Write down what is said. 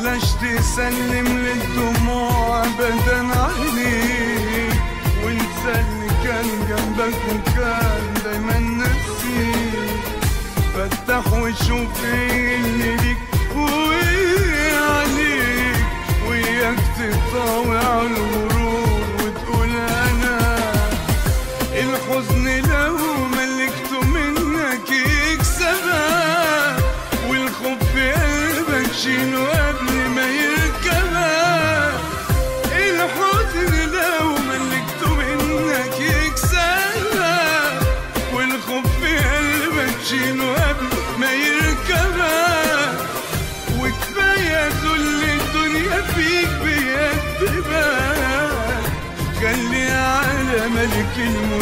بلاش تسلم للدموع ابدا عينيك وانسى اللي كان جنبك وكان دايما نسيك فتح وشوف ايه اللي ليك وايه عليك وياك تطاوع الغرور وتقول انا الحزن لو ملكته منك يكسبك والخوف في قلبك شيله قبل ما يركبك الحزن لو ملكته منك يكسبك والخوف في قلبك شيله قبل ما يركبك وكفاية ذل الدنيا فيك بيدبك خلي على ملك الملك